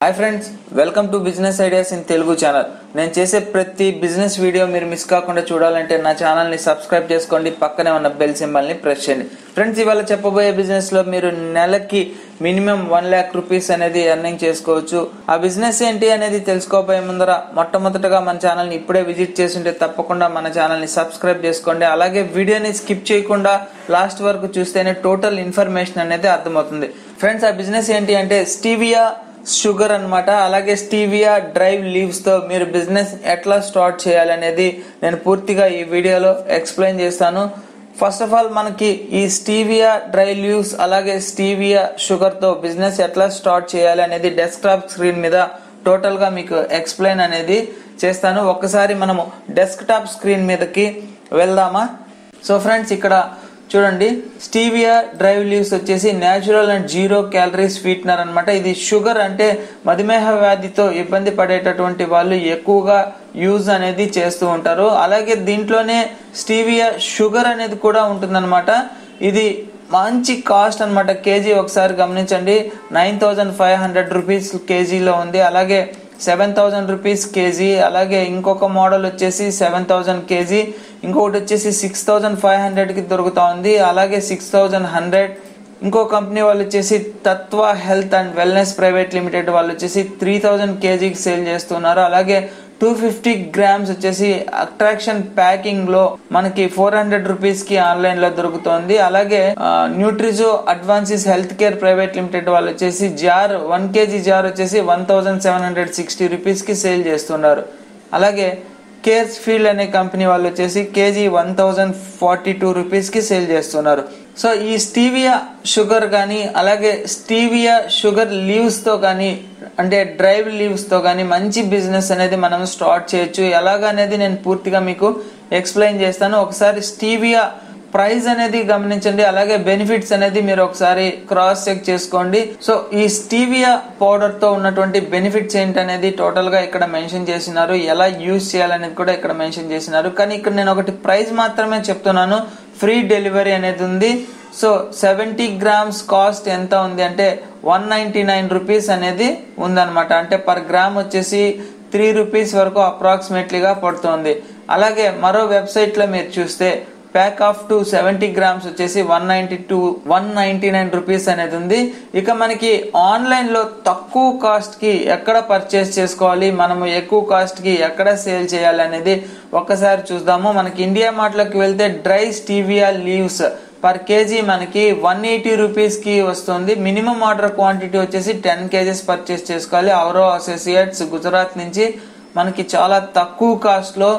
hi friends welcome to business ideas in Telugu channel నేను చేసే ప్రతి బిజినెస్ వీడియో మీరు మిస్ కాకుండా చూడాలంటే నా ఛానల్ని సబ్స్క్రైబ్ చేసుకోండి పక్కనే ఉన్న బెల్ సింబల్ని ప్రెస్ చేయండి ఫ్రెండ్స్ ఇవాళ చెప్పబోయే బిజినెస్లో మీరు నెలకి మినిమం వన్ ల్యాక్ రూపీస్ అనేది ఎర్నింగ్ చేసుకోవచ్చు ఆ బిజినెస్ ఏంటి అనేది తెలుసుకోబోయే ముందర మొట్టమొదటగా మన ఛానల్ని ఇప్పుడే విజిట్ చేస్తుంటే తప్పకుండా మన ఛానల్ని సబ్స్క్రైబ్ చేసుకోండి అలాగే వీడియోని స్కిప్ చేయకుండా లాస్ట్ వరకు చూస్తేనే టోటల్ ఇన్ఫర్మేషన్ అనేది అర్థమవుతుంది ఫ్రెండ్స్ ఆ బిజినెస్ ఏంటి అంటే స్టీవియా షుగర్ అన్నమాట అలాగే స్టీవియా డ్రైవ్ లీవ్స్ తో మీరు బిజినెస్ ఎట్లా స్టార్ట్ చేయాలనేది నేను పూర్తిగా ఈ వీడియోలో ఎక్స్ప్లెయిన్ చేస్తాను ఫస్ట్ ఆఫ్ ఆల్ మనకి ఈ స్టీవియా డ్రై లీవ్స్ అలాగే స్టీవియా షుగర్ తో బిజినెస్ ఎట్లా స్టార్ట్ చేయాలి అనేది డెస్క్టాప్ స్క్రీన్ మీద టోటల్ గా మీకు ఎక్స్ప్లెయిన్ అనేది చేస్తాను ఒక్కసారి మనము డెస్క్టాప్ స్క్రీన్ మీదకి వెళ్దామా సో ఫ్రెండ్స్ ఇక్కడ చూడండి స్టీవియా డ్రైవ్ లీవ్స్ వచ్చేసి natural and zero calorie sweetener అన్నమాట ఇది షుగర్ అంటే మధుమేహ వ్యాధితో ఇబ్బంది పడేటటువంటి వాళ్ళు ఎక్కువగా యూజ్ అనేది చేస్తూ ఉంటారు అలాగే దీంట్లోనే స్టీవియా షుగర్ అనేది కూడా ఉంటుందన్నమాట ఇది మంచి కాస్ట్ అన్నమాట కేజీ ఒకసారి గమనించండి nine thousand five hundred rupees కేజీలో ఉంది అలాగే సెవెన్ థౌజండ్ రూపీస్ కేజీ అలాగే ఇంకొక మోడల్ వచ్చేసి సెవెన్ థౌజండ్ కేజీ ఇంకొకటి వచ్చేసి సిక్స్ థౌజండ్ ఫైవ్ హండ్రెడ్కి దొరుకుతా ఉంది అలాగే సిక్స్ థౌజండ్ హండ్రెడ్ ఇంకో కంపెనీ వాళ్ళు వచ్చేసి Tattva health and wellness private limited వాళ్ళు వచ్చేసి త్రీ థౌజండ్ కేజీకి సేల్ చేస్తున్నారు అలాగే టూ ఫిఫ్టీ గ్రామ్స్ వచ్చేసి అట్రాక్షన్ ప్యాకింగ్ లో మనకి ఫోర్ హండ్రెడ్ రూపీస్ కి ఆన్లైన్ లో దొరుకుతుంది అలాగే Nutrizo advances health care private limited వాళ్ళు వచ్చేసి జార్ వన్ కేజీ జార్ వచ్చేసి one thousand seven hundred sixty rupees కి సేల్ చేస్తున్నారు అలాగే కేర్స్ ఫీల్డ్ అనే కంపెనీ వాళ్ళు వచ్చేసి KG one thousand forty two రూపీస్కి సేల్ చేస్తున్నారు సో ఈ స్టీవియా షుగర్ కానీ అలాగే స్టీవియా షుగర్ లీవ్స్తో కానీ అంటే డ్రైవ్ లీవ్స్తో కానీ మంచి బిజినెస్ అనేది మనం స్టార్ట్ చేయొచ్చు ఎలాగనేది నేను పూర్తిగా మీకు ఎక్స్ప్లెయిన్ చేస్తాను ఒకసారి స్టీవియా ప్రైస్ అనేది గమనించండి అలాగే బెనిఫిట్స్ అనేది మీరు ఒకసారి క్రాస్ చెక్ చేసుకోండి సో ఈ స్టీవియా పౌడర్ తో ఉన్నటువంటి బెనిఫిట్స్ ఏంటనేది టోటల్ గా ఇక్కడ మెన్షన్ చేసినారు ఎలా యూజ్ చేయాలనేది కూడా ఇక్కడ మెన్షన్ చేసినారు కానీ ఇక్కడ నేను ఒకటి ప్రైస్ మాత్రమే చెప్తున్నాను ఫ్రీ డెలివరీ అనేది ఉంది సో సెవెంటీ గ్రామ్స్ కాస్ట్ ఎంత ఉంది అంటే వన్ నైన్టీ నైన్ రూపీస్ అనేది ఉందన్నమాట అంటే పర్ గ్రామ్ వచ్చేసి త్రీ రూపీస్ వరకు అప్రాక్సిమేట్లీగా పడుతుంది అలాగే మరో వెబ్సైట్లో మీరు చూస్తే pack of two seventy grams వచ్చేసి one ninety two one ninety nine rupees అనేది ఉంది ఇక మనకి ఆన్లైన్ లో తక్కువ కాస్ట్ కి ఎక్కడ పర్చేస్ చేసుకోవాలి మనము ఎక్కువ కాస్ట్ కి ఎక్కడ సేల్ చేయాలి అనేది ఒక్కసారి చూద్దాము మనకి ఇండియా మార్ట్లోకి వెళ్తే dry stevia leaves per KG మనకి వన్ ఎయిటీ రూపీస్ కి వస్తుంది మినిమం ఆర్డర్ క్వాంటిటీ వచ్చేసి టెన్ కేజీస్ పర్చేస్ చేసుకోవాలి అవరో అసోసియేట్స్ గుజరాత్ నుంచి మనకి చాలా తక్కువ కాస్ట్ లో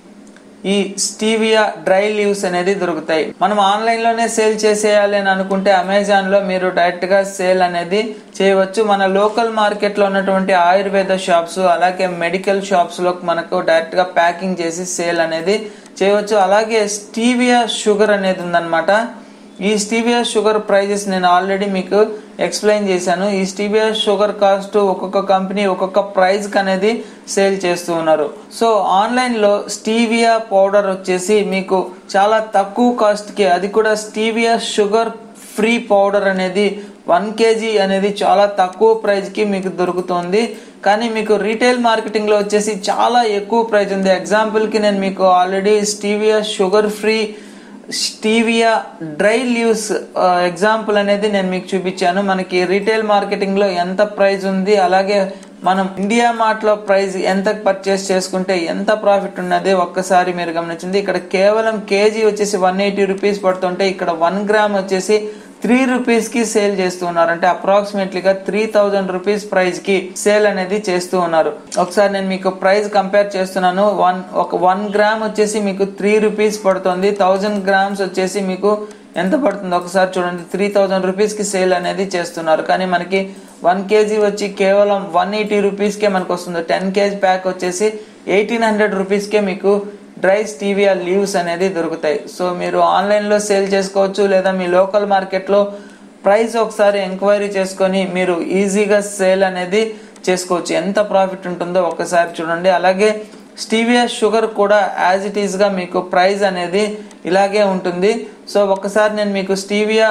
ఈ స్టీవియా డ్రై లీవ్స్ అనేది దొరుకుతాయి మనం ఆన్లైన్ లోనే సేల్ చేసేయాలి అని అనుకుంటే అమెజాన్ లో మీరు డైరెక్ట్ గా సేల్ అనేది చేయవచ్చు మన లోకల్ మార్కెట్ లో ఉన్నటువంటి ఆయుర్వేద షాప్స్ అలాగే మెడికల్ షాప్స్ లో మనకు డైరెక్ట్ గా ప్యాకింగ్ చేసి సేల్ అనేది చేయవచ్చు అలాగే స్టీవియా షుగర్ అనేది ఉందన్నమాట ఈ స్టీవియా షుగర్ ప్రైజెస్ నేను ఆల్రెడీ మీకు ఎక్స్ప్లెయిన్ చేశాను ఈ స్టీవియా షుగర్ కాస్ట్ ఒక్కొక్క కంపెనీ ఒక్కొక్క ప్రైస్ అనేది సేల్ చేస్తూ ఉన్నారు సో ఆన్లైన్ లో స్టీవియా పౌడర్ వచ్చేసి మీకు చాలా తక్కువ కాస్ట్ కి అది కూడా స్టీవియా షుగర్ ఫ్రీ పౌడర్ అనేది వన్ కేజీ అనేది చాలా తక్కువ ప్రైస్ కి మీకు దొరుకుతుంది కానీ మీకు రీటైల్ మార్కెటింగ్ లో వచ్చేసి చాలా ఎక్కువ ప్రైస్ ఉంది ఎగ్జాంపుల్ కి నేను మీకు already stevia sugar free stevia dry leaves example అనేది నేను మీకు చూపించాను మనకి రీటైల్ మార్కెటింగ్ లో ఎంత ప్రైస్ ఉంది అలాగే మనం ఇండియా మార్ట్ లో ప్రైస్ ఎంత పర్చేస్ చేసుకుంటే ఎంత ప్రాఫిట్ ఉన్నది ఒక్కసారి మీరు గమనించింది ఇక్కడ కేవలం కేజీ వచ్చేసి వన్ ఎయిటీ రూపీస్ పడుతుంటే ఇక్కడ వన్ గ్రామ్ వచ్చేసి త్రీ రూపీస్ కి సేల్ చేస్తూ ఉన్నారు అంటే అప్రాక్సిమేట్లీగా త్రీ థౌజండ్ రూపీస్ ప్రైస్ కి సేల్ అనేది చేస్తూ ఉన్నారు ఒకసారి నేను మీకు ప్రైస్ కంపేర్ చేస్తున్నాను వన్ ఒక వన్ గ్రామ్ వచ్చేసి మీకు త్రీ రూపీస్ పడుతుంది థౌజండ్ గ్రామ్స్ వచ్చేసి మీకు ఎంత పడుతుంది ఒకసారి చూడండి త్రీ థౌజండ్ రూపీస్ కి సేల్ అనేది చేస్తున్నారు కానీ మనకి వన్ కేజీ వచ్చి కేవలం వన్ ఎయిటీ రూపీస్ కే మనకు వస్తుంది టెన్ కేజీ ప్యాక్ వచ్చేసి ఎయిటీన్ హండ్రెడ్ రూపీస్ కే మీకు డ్రై స్టీవియా లీవ్స్ అనేది దొరుకుతాయి సో మీరు ఆన్లైన్లో సేల్ చేసుకోవచ్చు లేదా మీ లోకల్ మార్కెట్లో ప్రైస్ ఒకసారి ఎంక్వైరీ చేసుకొని మీరు ఈజీగా సేల్ అనేది చేసుకోవచ్చు ఎంత ప్రాఫిట్ ఉంటుందో ఒకసారి చూడండి అలాగే స్టీవియా షుగర్ కూడా యాజ్ ఇట్ ఈస్గా మీకు ప్రైస్ అనేది ఇలాగే ఉంటుంది సో ఒకసారి నేను మీకు స్టీవియా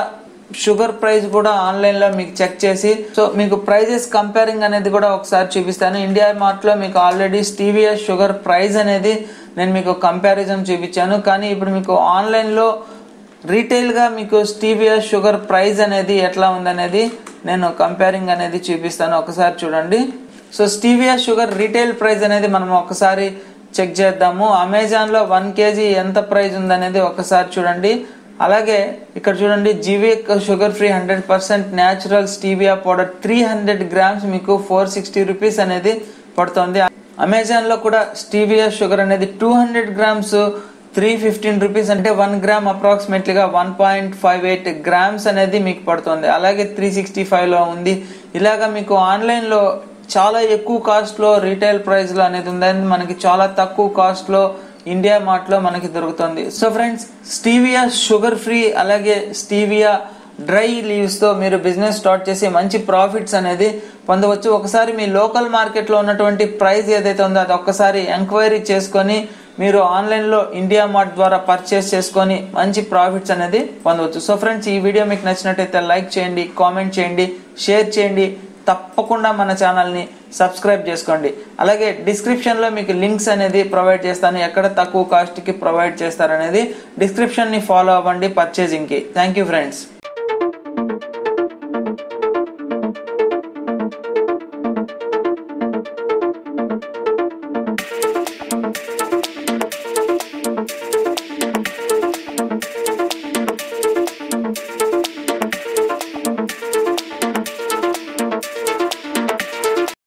షుగర్ ప్రైస్ కూడా ఆన్లైన్ లో మీకు చెక్ చేసి సో మీకు ప్రైజెస్ కంపేరింగ్ అనేది కూడా ఒకసారి చూపిస్తాను ఇండియా మార్ట్ లో మీకు ఆల్రెడీ స్టీవియా షుగర్ ప్రైస్ అనేది నేను మీకు కంపారిజన్ చూపించాను కానీ ఇప్పుడు మీకు ఆన్లైన్ లో రీటైల్ గా మీకు స్టీవియా షుగర్ ప్రైస్ అనేది ఎట్లా ఉందనేది నేను కంపేరింగ్ అనేది చూపిస్తాను ఒకసారి చూడండి so stevia sugar retail price అనేది మనం ఒకసారి చెక్ చేద్దాము అమెజాన్ లో వన్ కేజీ ఎంత ప్రైస్ ఉందనేది ఒకసారి చూడండి అలాగే ఇక్కడ చూడండి Jivik sugar free hundred percent natural stevia powder three hundred grams మీకు ఫోర్ సిక్స్టీ రూపీస్ అనేది పడుతుంది అమెజాన్ లో కూడా స్టీవియా షుగర్ అనేది two hundred grams three fifteen rupees అంటే వన్ గ్రామ్ అప్రాక్సిమేట్లీగా one point five eight grams అనేది మీకు పడుతుంది అలాగే త్రీ సిక్స్టీ ఫైవ్లో ఉంది ఇలాగా మీకు ఆన్లైన్లో చాలా ఎక్కువ కాస్ట్లో రీటైల్ ప్రైస్లో అనేది ఉందని మనకి చాలా తక్కువ కాస్ట్లో ఇండియా మార్ట్లో మనకి దొరుకుతుంది so friends stevia sugar free అలాగే స్టీవియా డ్రై లీవ్స్ తో మీరు బిజినెస్ స్టార్ట్ చేసి మంచి ప్రాఫిట్స్ అనేది పొందవచ్చు ఒకసారి మీ లోకల్ మార్కెట్ లో ఉన్నటువంటి ప్రైస్ ఏదైతే ఉందో అది ఒక్కసారి ఎంక్వైరీ చేసుకొని మీరు ఆన్లైన్ లో ఇండియా మార్ట్ ద్వారా పర్చేస్ చేసుకొని మంచి ప్రాఫిట్స్ అనేది పొందవచ్చు సో ఫ్రెండ్స్ ఈ వీడియో మీకు నచ్చినట్టయితే లైక్ చేయండి కామెంట్ చేయండి షేర్ చేయండి తప్పకుండా మన ఛానల్ని సబ్స్క్రైబ్ చేసుకోండి అలాగే డిస్క్రిప్షన్లో మీకు లింక్స్ అనేది ప్రొవైడ్ చేస్తాను ఎక్కడ తక్కువ కాస్ట్కి ప్రొవైడ్ చేస్తారనేది డిస్క్రిప్షన్ని ఫాలో అవ్వండి పర్చేజింగ్కి థ్యాంక్ యూ ఫ్రెండ్స్